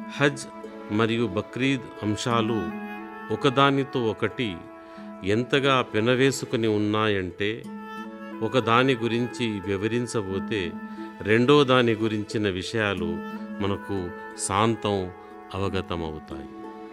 హజ్ మరియు బక్రీద్ అంశాలు ఒకదానితో ఒకటి ఎంతగా పెనవేసుకుని ఉన్నాయంటే ఒకదాని గురించి వివరించబోతే రెండో దాని గురించిన విషయాలు మనకు శాంతం అవగతమవుతాయి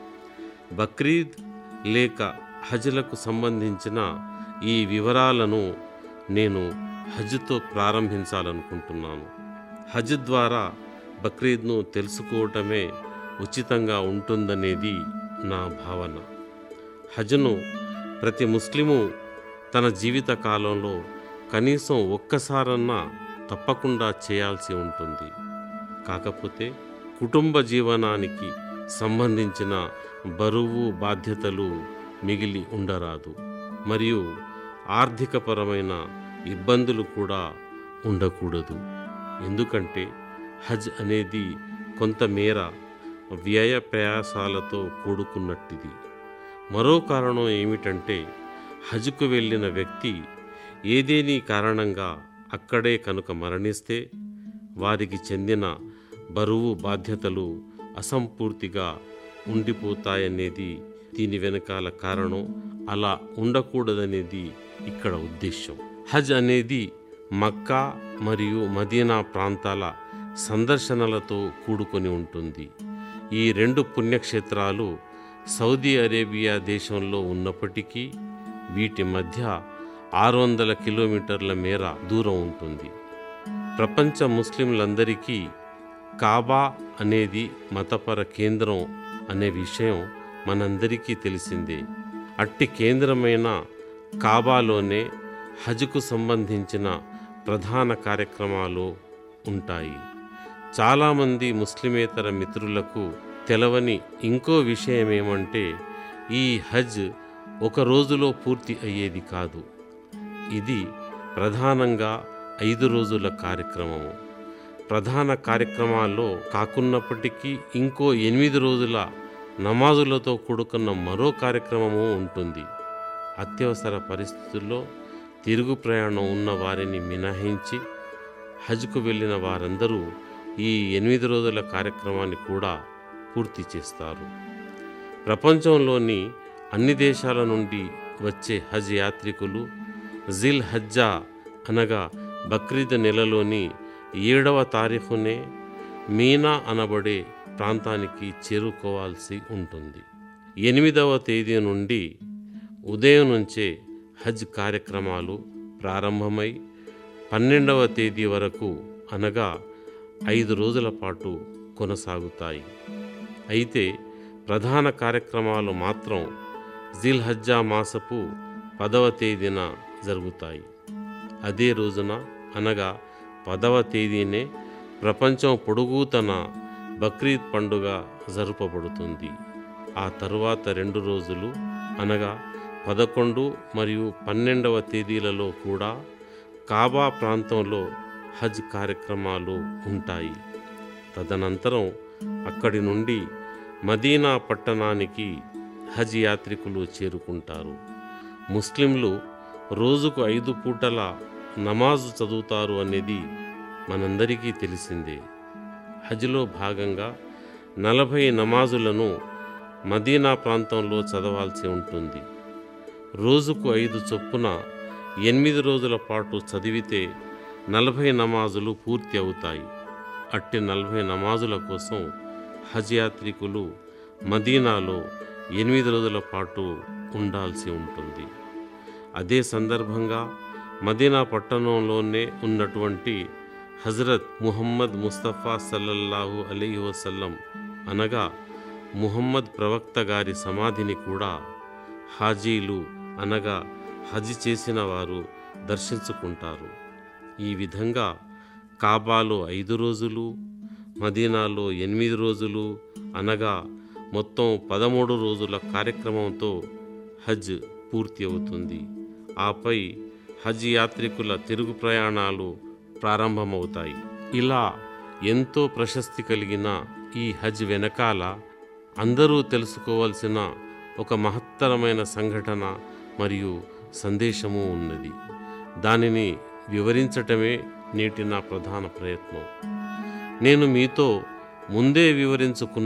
బక్రీద్ లేక హజ్లకు సంబంధించిన ఈ వివరాలను నేను హజ్తో ప్రారంభించాలనుకుంటున్నాను హజ్ ద్వారా బక్రీద్ను తెలుసుకోవటమే ఉచితంగా ఉంటుందనేది నా భావన హజ్ను ప్రతి ముస్లిము తన జీవిత కాలంలో కనీసం ఒక్కసారన్నా తప్పకుండా చేయాల్సి ఉంటుంది కాకపోతే కుటుంబ జీవనానికి సంబంధించిన బరువు బాధ్యతలు మిగిలి ఉండరాదు మరియు ఆర్థికపరమైన ఇబ్బందులు కూడా ఉండకూడదు ఎందుకంటే హజ్ అనేది కొంతమేర వ్యయ ప్రయాసాలతో కూడుకున్నట్టిది మరో కారణం ఏమిటంటే హజ్కు వెళ్ళిన వ్యక్తి ఏదేని కారణంగా అక్కడే కనుక మరణిస్తే వారికి చెందిన బరువు బాధ్యతలు అసంపూర్తిగా ఉండిపోతాయనేది దీని వెనకాల కారణం అలా ఉండకూడదనేది ఇక్కడ ఉద్దేశం హజ్ అనేది మక్కా మరియు మదీనా ప్రాంతాల సందర్శనలతో కూడుకొని ఉంటుంది ఈ రెండు పుణ్యక్షేత్రాలు సౌదీ అరేబియా దేశంలో ఉన్నప్పటికీ వీటి మధ్య ఆరు వందల కిలోమీటర్ల మేర దూరం ఉంటుంది ప్రపంచ ముస్లింలందరికీ కాబా అనేది మతపర కేంద్రం అనే విషయం మనందరికీ తెలిసిందే అట్టి కేంద్రమైన కాబాలోనే హజ్కు సంబంధించిన ప్రధాన కార్యక్రమాలు ఉంటాయి చాలామంది ముస్లిమేతర మిత్రులకు తెలవని ఇంకో విషయం ఏమంటే ఈ హజ్ ఒక రోజులో పూర్తి అయ్యేది కాదు ఇది ప్రధానంగా ఐదు రోజుల కార్యక్రమము ప్రధాన కార్యక్రమాల్లో కాకున్నప్పటికీ ఇంకో ఎనిమిది రోజుల నమాజులతో కూడుకున్న మరో కార్యక్రమము ఉంటుంది అత్యవసర పరిస్థితుల్లో తిరుగు ప్రయాణం ఉన్న వారిని మినహాయించి హజ్కు వెళ్ళిన వారందరూ ఈ ఎనిమిది రోజుల కార్యక్రమాన్ని కూడా పూర్తి చేస్తారు ప్రపంచంలోని అన్ని దేశాల నుండి వచ్చే హజ్ యాత్రికులు జిల్ హజ్జా అనగా బక్రీద్ నెలలోని ఏడవ తారీఖునే మీనా అనబడే ప్రాంతానికి చేరుకోవాల్సి ఉంటుంది ఎనిమిదవ తేదీ నుండి ఉదయం నుంచే హజ్ కార్యక్రమాలు ప్రారంభమై పన్నెండవ తేదీ వరకు అనగా ఐదు రోజుల పాటు కొనసాగుతాయి అయితే ప్రధాన కార్యక్రమాలు మాత్రం జిల్ హజ్జా మాసపు పదవ తేదీన జరుగుతాయి అదే రోజున అనగా పదవ తేదీనే ప్రపంచం పొడుగుతన బక్రీద్ పండుగ జరుపబడుతుంది ఆ తరువాత రెండు రోజులు అనగా పదకొండు మరియు పన్నెండవ తేదీలలో కూడా కాబా ప్రాంతంలో హజ్ కార్యక్రమాలు ఉంటాయి తదనంతరం అక్కడి నుండి మదీనా పట్టణానికి హజ్ యాత్రికులు చేరుకుంటారు ముస్లింలు రోజుకు ఐదు పూటల నమాజు చదువుతారు అనేది మనందరికీ తెలిసిందే హజ్లో భాగంగా నలభై నమాజులను మదీనా ప్రాంతంలో చదవాల్సి ఉంటుంది రోజుకు ఐదు చొప్పున ఎనిమిది రోజుల పాటు చదివితే నలభై నమాజులు పూర్తి అవుతాయి అట్టి నలభై నమాజుల కోసం హజ్ యాత్రికులు మదీనాలో ఎనిమిది రోజుల పాటు ఉండాల్సి ఉంటుంది అదే సందర్భంగా మదీనా పట్టణంలోనే ఉన్నటువంటి హజరత్ ముహమ్మద్ ముస్తఫా సల్లల్లాహు అలీ వసల్లం అనగా ముహమ్మద్ ప్రవక్త గారి సమాధిని కూడా హాజీలు అనగా హజ్ చేసిన వారు దర్శించుకుంటారు ఈ విధంగా కాబాలో ఐదు రోజులు మదీనాలో ఎనిమిది రోజులు అనగా మొత్తం పదమూడు రోజుల కార్యక్రమంతో హజ్ పూర్తి అవుతుంది ఆపై హజ్ యాత్రికుల తిరుగు ప్రయాణాలు ప్రారంభమవుతాయి ఇలా ఎంతో ప్రశస్తి కలిగిన ఈ హజ్ వెనకాల అందరూ తెలుసుకోవాల్సిన ఒక మహత్తరమైన సంఘటన మరియు సందేశము ఉన్నది దానిని వివరించటమే నేటి నా ప్రధాన ప్రయత్నం నేను మీతో ముందే వివరించుకున్న